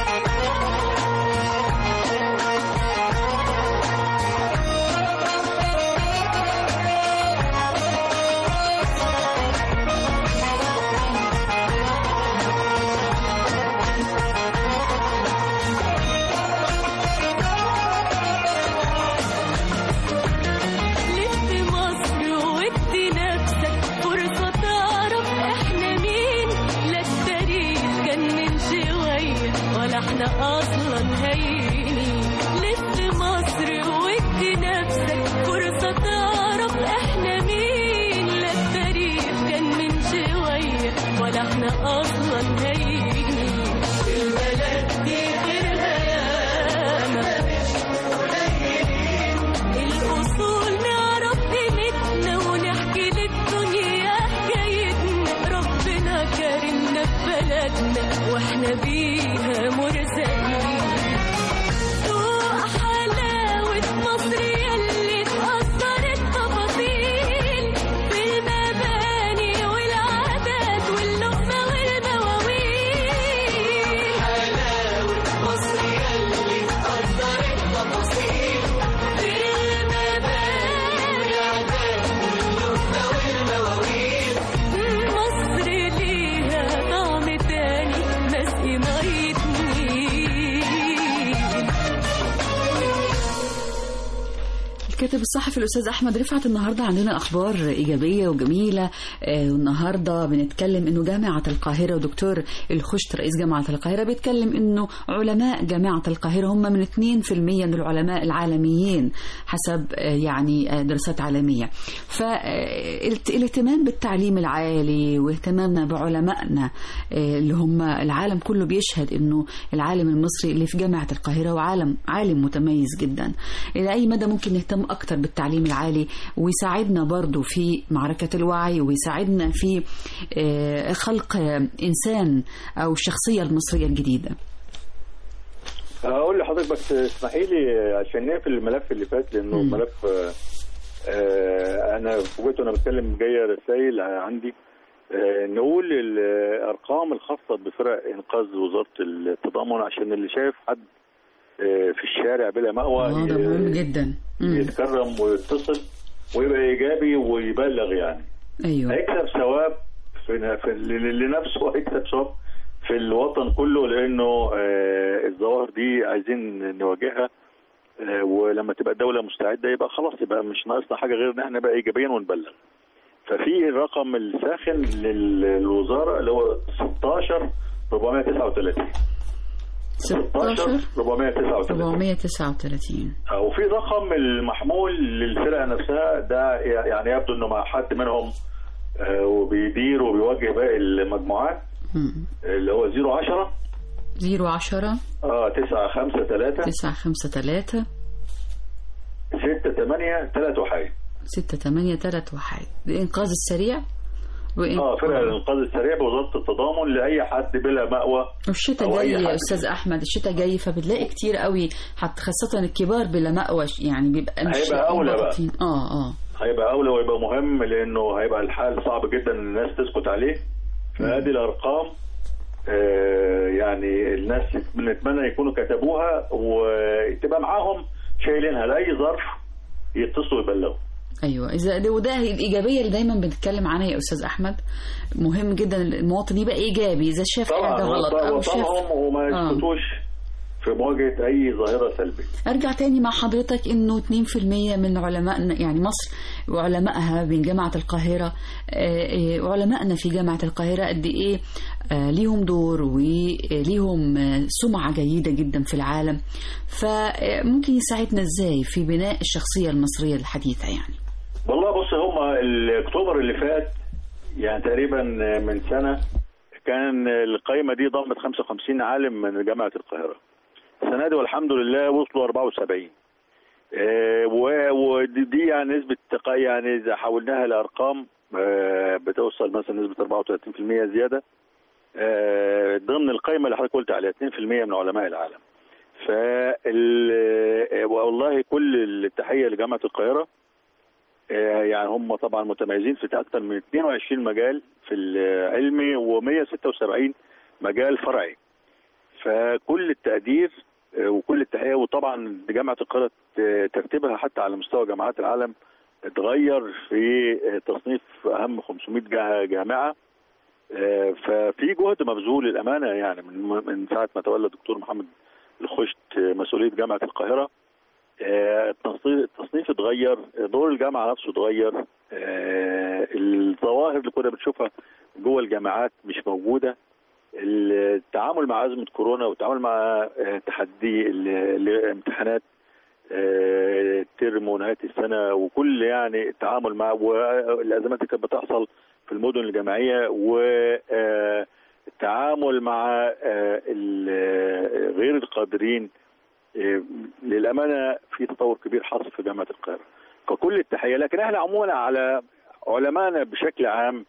لف مصر وادي نفسك فرصة تعرف احنا مين لا التاريخ كان من شوية ولا احنا اصلا هينين لف مصر وادي نفسك فرصة تعرف احنا مين لا التاريخ كان من شوية ولا احنا اصلا هينين البلد دي غيرها ياما الأصول نعرف قيمتنا ونحكي لك واحنا بيها مرزقين ذوق حلاوة مصر يلي اتأثرت تفاصيل في المباني والعادات واللقمة والمواويل حلاوة مصر يلي اتأثرت تفاصيل في المباني والعادات واللقمة والمواويل مصر ليها طعم تاني مسقي مية نيل الكاتب الصحفي الاستاذ احمد رفعت النهارده عندنا اخبار ايجابيه وجميله آه، والنهارده بنتكلم انه جامعه القاهره ودكتور الخشت رئيس جامعه القاهره بيتكلم انه علماء جامعه القاهره هم من 2% من العلماء العالميين حسب آه، يعني آه، دراسات عالميه فالاهتمام بالتعليم العالي واهتمامنا بعلمائنا آه، اللي هم العالم كله بيشهد انه العالم المصري اللي في جامعه القاهره وعالم عالم متميز جدا الى اي مدى ممكن نهتم اكتر بالتعليم العالي ويساعدنا برضو في معركه الوعي ويساعدنا في آه، خلق آه، انسان او الشخصيه المصريه الجديده هقول لحضرتك بس اسمحي لي عشان نقفل الملف اللي فات لانه مم. ملف آه، آه، انا فوجئت وانا بتكلم جايه رسائل عندي آه، نقول الارقام الخاصه بفرق انقاذ وزاره التضامن عشان اللي شايف حد آه، في الشارع بلا مأوى اه ده مهم جدا مم. يتكرم ويتصل ويبقى ايجابي ويبلغ يعني ايوه هيكسب ثواب في, في لنفسه وهيكسب ثواب في الوطن كله لانه آه، الظواهر دي عايزين نواجهها آه، ولما تبقى الدوله مستعده يبقى خلاص يبقى مش ناقصنا حاجه غير ان احنا نبقى ايجابيا ونبلغ. ففي الرقم الساخن لل- للوزاره اللي هو 16 439 16 439 439 وفي رقم المحمول للفرقه نفسها ده يعني يبدو انه مع حد منهم آه، وبيدير وبيواجه باقي المجموعات مم. اللي هو 010 010 اه 9 5 3 953 6 8 3 وحاجه 683 وحاجة الإنقاذ السريع وإن... اه فرقه الانقاذ السريع بوزاره التضامن لاي حد بلا مأوى والشتاء أو أي جاي يا حد. أستاذ أحمد الشتاء جاي فبتلاقي كتير قوي حتى خاصة الكبار بلا مأوى يعني بيبقى مش هيبقى لاقيين أولى بقى. بطاطين. اه اه هيبقى اولى ويبقى مهم لانه هيبقى الحال صعب جدا ان الناس تسكت عليه فهذه الارقام آه، يعني الناس بنتمنى يكونوا كتبوها وتبقى معاهم شايلينها لاي ظرف يتصلوا يبلغوا ايوه اذا ده وده الايجابيه اللي دايما بنتكلم عنها يا استاذ احمد مهم جدا المواطن يبقى ايجابي اذا شاف طبعا حاجه غلط او شاف وطنهم وما آه. يسكتوش في مواجهه اي ظاهره سلبيه ارجع تاني مع حضرتك انه 2% من علمائنا يعني مصر وعلمائها من جامعه القاهره آه، آه، علمائنا في جامعه القاهره قد ايه آه، ليهم دور وليهم آه، سمعه جيده جدا في العالم فممكن يساعدنا ازاي في بناء الشخصيه المصريه الحديثه يعني والله بص هم الاكتوبر اللي فات يعني تقريبا من سنه كان القائمه دي ضمت 55 عالم من جامعه القاهره السنه دي والحمد لله وصلوا 74 آه، و- ودي دي يعني نسبه تقا- يعني اذا حولناها لارقام آه، بتوصل مثلا نسبه 34% زياده آه، ضمن القائمه اللي حضرتك قلت عليها 2% من علماء العالم فال آه، والله كل التحيه لجامعه القاهره آه، يعني هم طبعا متميزين في اكثر من 22 مجال في العلمي و176 مجال فرعي فكل التقدير آه، وكل التحيه وطبعا جامعه القاهره ت- ترتيبها حتى على مستوى جامعات العالم اتغير في آه، تصنيف اهم 500 جا- جامعه آه، ففي جهد مبذول للامانه يعني من من ساعه ما تولى الدكتور محمد الخشت آه، مسؤوليه جامعه القاهره آه، التصنيف التصنيف اتغير دور الجامعه نفسه اتغير آه، الظواهر اللي كنا بنشوفها جوه الجامعات مش موجوده التعامل مع ازمه كورونا والتعامل مع آه، تحدي ال- الامتحانات آه، الترم ونهايه السنه وكل يعني التعامل مع والازمات اللي كانت بتحصل في المدن الجامعيه والتعامل مع آه، ال- غير القادرين آه، للامانه في تطور كبير حاصل في جامعه القاهره ككل التحيه لكن احنا عموما على علمائنا بشكل عام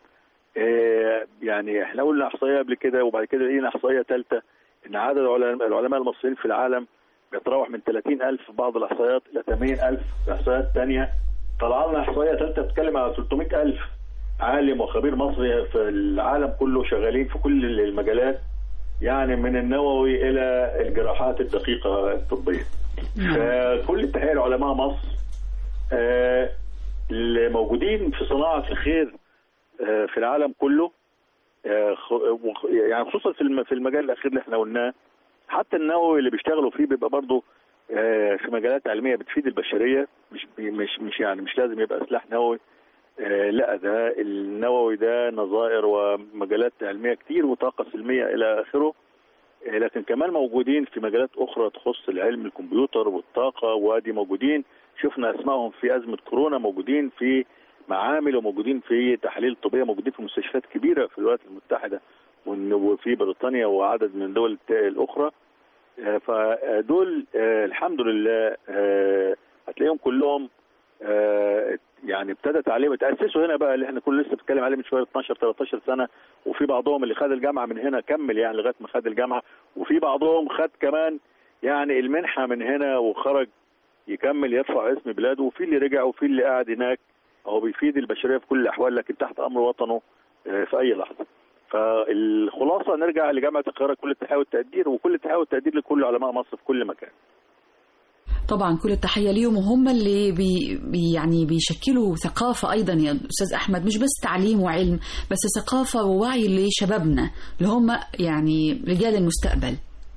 آه، يعني احنا قلنا احصائيه قبل كده وبعد كده لقينا احصائيه ثالثه ان عدد العلماء العلماء المصريين في العالم بيتراوح من 30000 في بعض الاحصائيات الى 80000 في احصائيات ثانيه طلع لنا احصائيه ثالثه بتتكلم على 300000 عالم وخبير مصري في العالم كله شغالين في كل المجالات يعني من النووي الى الجراحات الدقيقه الطبيه. فكل التحيه لعلماء مصر آه، اللي موجودين في صناعه الخير آه، في العالم كله آه، خ- وخ- يعني خصوصا في الم- في المجال الاخير اللي احنا قلناه حتى النووي اللي بيشتغلوا فيه بيبقى برضه آه، في مجالات علميه بتفيد البشريه مش مش مش يعني مش لازم يبقى سلاح نووي آه، لا ده النووي ده نظائر ومجالات علميه كتير وطاقه سلميه الى اخره آه، لكن كمان موجودين في مجالات اخرى تخص العلم الكمبيوتر والطاقه وادي موجودين شفنا اسمائهم في ازمه كورونا موجودين في معامل وموجودين في تحاليل طبيه موجودين في مستشفيات كبيره في الولايات المتحده وإن- وفي بريطانيا وعدد من الدول الت- الاخرى آه، فدول آه، الحمد لله آه، هتلاقيهم كلهم آه، يعني ابتدت عليهم تاسسوا هنا بقى اللي احنا كل لسه بنتكلم عليه من شويه 12 13 سنه وفي بعضهم اللي خد الجامعه من هنا كمل يعني لغايه ما خد الجامعه وفي بعضهم خد كمان يعني المنحه من هنا وخرج يكمل يرفع اسم بلاده وفي اللي رجع وفي اللي قاعد هناك هو بيفيد البشريه في كل الاحوال لكن تحت امر وطنه آه، في اي لحظه. فالخلاصه نرجع لجامعه القاهره كل التحيه والتقدير وكل التحيه والتقدير لكل علماء مصر في كل مكان. طبعا كل التحية ليهم وهم اللي بي بي يعني بيشكلوا ثقافة أيضا يا أستاذ أحمد مش بس تعليم وعلم بس ثقافة ووعي لشبابنا اللي هم يعني رجال المستقبل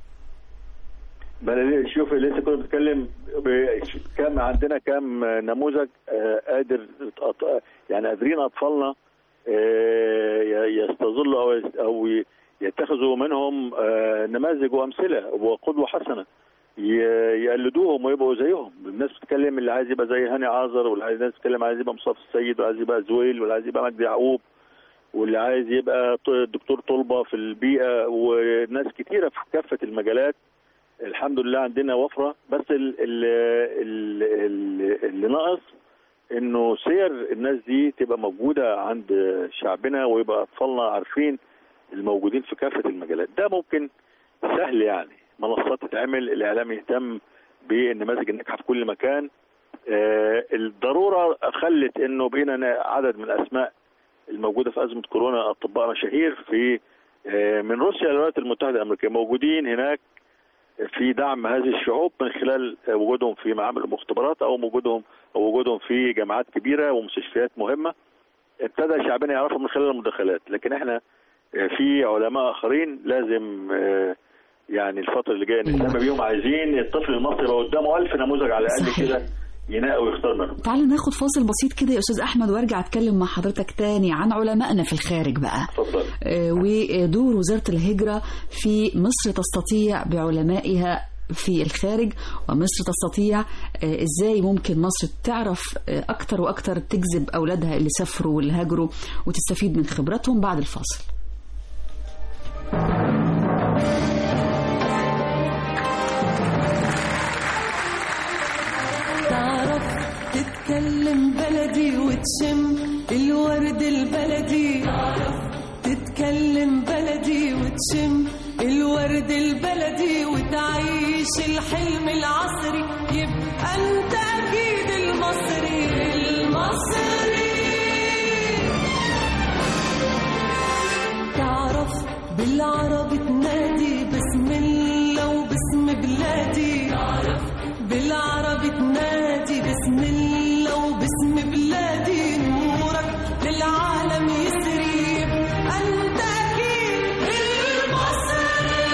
بل شوف لسه كنا بنتكلم ب- كم عندنا كم نموذج آه، قادر أط- يعني قادرين اطفالنا آه، ي- يستظلوا او يست- او ي- يتخذوا منهم آه، نماذج وامثله وقدوه حسنه ي- يقلدوهم ويبقوا زيهم الناس بتتكلم اللي عايز يبقى زي هاني عازر واللي عايز الناس بتتكلم عايز يبقى مصطفى السيد واللي عايز يبقى زويل واللي عايز يبقى مجدي يعقوب واللي عايز يبقى ط- دكتور طلبه في البيئه وناس كتيره في كافه المجالات الحمد لله عندنا وفره بس ال- ال- ال- ال- اللي ناقص انه سير الناس دي تبقى موجوده عند شعبنا ويبقى اطفالنا عارفين الموجودين في كافه المجالات ده ممكن سهل يعني منصات تتعمل الاعلام يهتم بالنماذج الناجحه في كل مكان آه، الضروره خلت انه بقينا نا- عدد من الاسماء الموجوده في ازمه كورونا اطباء مشاهير في آه، من روسيا للولايات المتحده الامريكيه موجودين هناك في دعم هذه الشعوب من خلال وجودهم في معامل المختبرات او وجودهم او وجودهم في جامعات كبيره ومستشفيات مهمه ابتدى شعبنا يعرفهم من خلال المداخلات لكن احنا في علماء اخرين لازم آه، يعني الفتره اللي جايه نهتم بيهم عايزين الطفل المصري يبقى قدامه ألف نموذج على الاقل صحيح. كده ينقي ويختار منهم تعالوا ناخد فاصل بسيط كده يا أستاذ أحمد وارجع أتكلم مع حضرتك تاني عن علمائنا في الخارج بقى اتفضل آه، ودور وزارة الهجرة في مصر تستطيع بعلمائها في الخارج ومصر تستطيع آه، ازاي ممكن مصر تعرف آه، اكتر واكتر تجذب اولادها اللي سافروا واللي هاجروا وتستفيد من خبراتهم بعد الفاصل تعرف تتكلم بلدي وتشم الورد البلدي تعرف تتكلم بلدي وتشم الورد البلدي وتعيش الحلم العصري يبقى انت اكيد المصري المصري تعرف بالعربي تنادي بسم الله وباسم بلادي تعرف بالعربي تنادي بسم الله وباسم بلادي نورك للعالم يسري يبقى انت اكيد المصري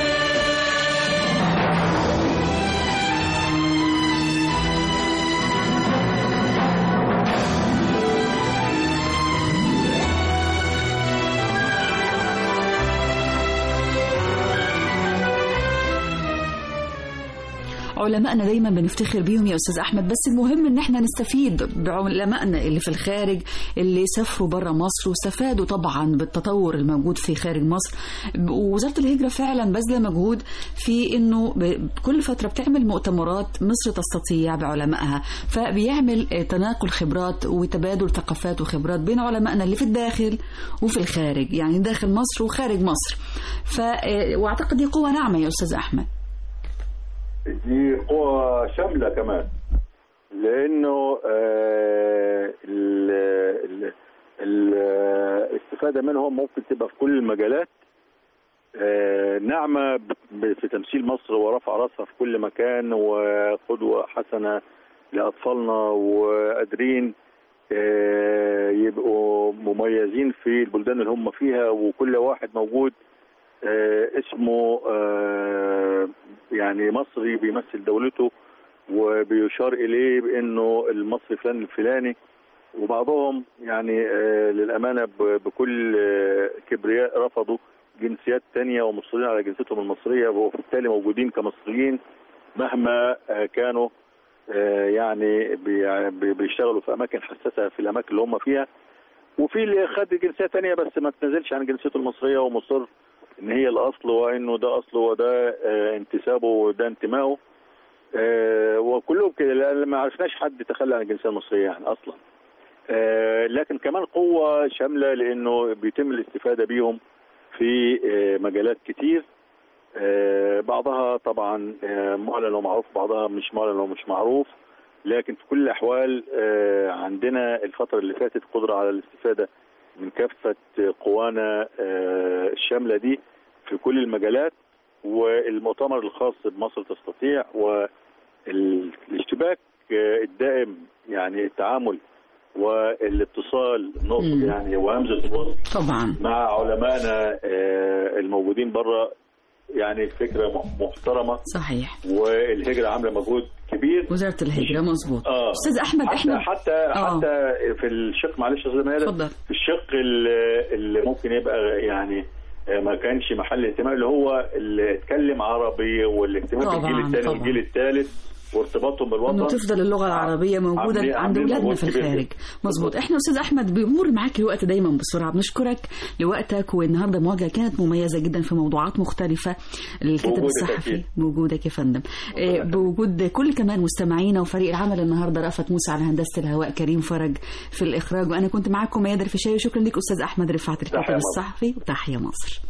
علمائنا دايما بنفتخر بيهم يا استاذ احمد بس المهم ان احنا نستفيد بعلمائنا اللي في الخارج اللي سافروا بره مصر واستفادوا طبعا بالتطور الموجود في خارج مصر ووزاره الهجره فعلا باذله مجهود في انه ب- كل فتره بتعمل مؤتمرات مصر تستطيع بعلمائها فبيعمل آه، تناقل خبرات وتبادل ثقافات وخبرات بين علمائنا اللي في الداخل وفي الخارج يعني داخل مصر وخارج مصر ف آه، واعتقد دي قوه ناعمه يا استاذ احمد دي قوة شاملة كمان لأنه آه، ال- ال- ال- الاستفادة منهم ممكن تبقى في كل المجالات آه، نعمة ب- ب- في تمثيل مصر ورفع راسها في كل مكان وقدوة حسنة لأطفالنا وقادرين آه، يبقوا مميزين في البلدان اللي هم فيها وكل واحد موجود آه، اسمه آه، يعني مصري بيمثل دولته وبيشار اليه بانه المصري فلان الفلاني وبعضهم يعني آه، للامانه ب- بكل آه، كبرياء رفضوا جنسيات تانية ومصرين على جنسيتهم المصريه وبالتالي موجودين كمصريين مهما آه، كانوا آه، يعني بي- بي- بيشتغلوا في اماكن حساسه في الاماكن اللي هم فيها وفي اللي خد جنسيه تانية بس ما تنزلش عن جنسيته المصريه ومصر ان هي الاصل وانه ده اصله وده آه، انتسابه وده انتمائه آه، وكلهم كده لان ما عرفناش حد تخلى عن الجنسيه المصريه يعني اصلا آه، لكن كمان قوه شامله لانه بيتم الاستفاده بيهم في آه، مجالات كتير آه، بعضها طبعا آه، معلن ومعروف بعضها مش معلن ومش معروف لكن في كل الاحوال آه، عندنا الفتره اللي فاتت قدره على الاستفاده من كافه قوانا آه، الشامله دي في كل المجالات والمؤتمر الخاص بمصر تستطيع والاشتباك آه، الدائم يعني التعامل والاتصال نقطة مم. يعني وهمزة الوصل طبعا مع علمائنا آه، الموجودين بره يعني فكرة م- محترمة صحيح والهجرة عاملة مجهود كبير وزاره الهجره مظبوط اه استاذ احمد حتى احنا حتى آه. حتى في الشق معلش يا استاذ ماهر اتفضل. في الشق اللي اللي ممكن يبقى يعني آه، ما كانش محل اهتمام اللي هو اللي اتكلم عربي والاهتمام طبعاً، بالجيل الثاني طبعاً. والجيل الثالث وارتباطهم بالوطن انه تفضل اللغه العربيه موجوده عاملين- عند عاملين اولادنا مجهود في كبير الخارج جدا. مظبوط احنا استاذ احمد بيمر معاك الوقت دايما بسرعه بنشكرك لوقتك والنهارده مواجهه كانت مميزه جدا في موضوعات مختلفه الكاتب بوجودك الصحفي أكيد. بوجودك يا فندم آه، بوجود كل كمان مستمعينا وفريق العمل النهارده رأفت موسى على هندسه الهواء كريم فرج في الاخراج وانا كنت معاكم ميادر فيشاوي شكرا لك استاذ احمد رفعت الكاتب تحية مصر. الصحفي وتحيا مصر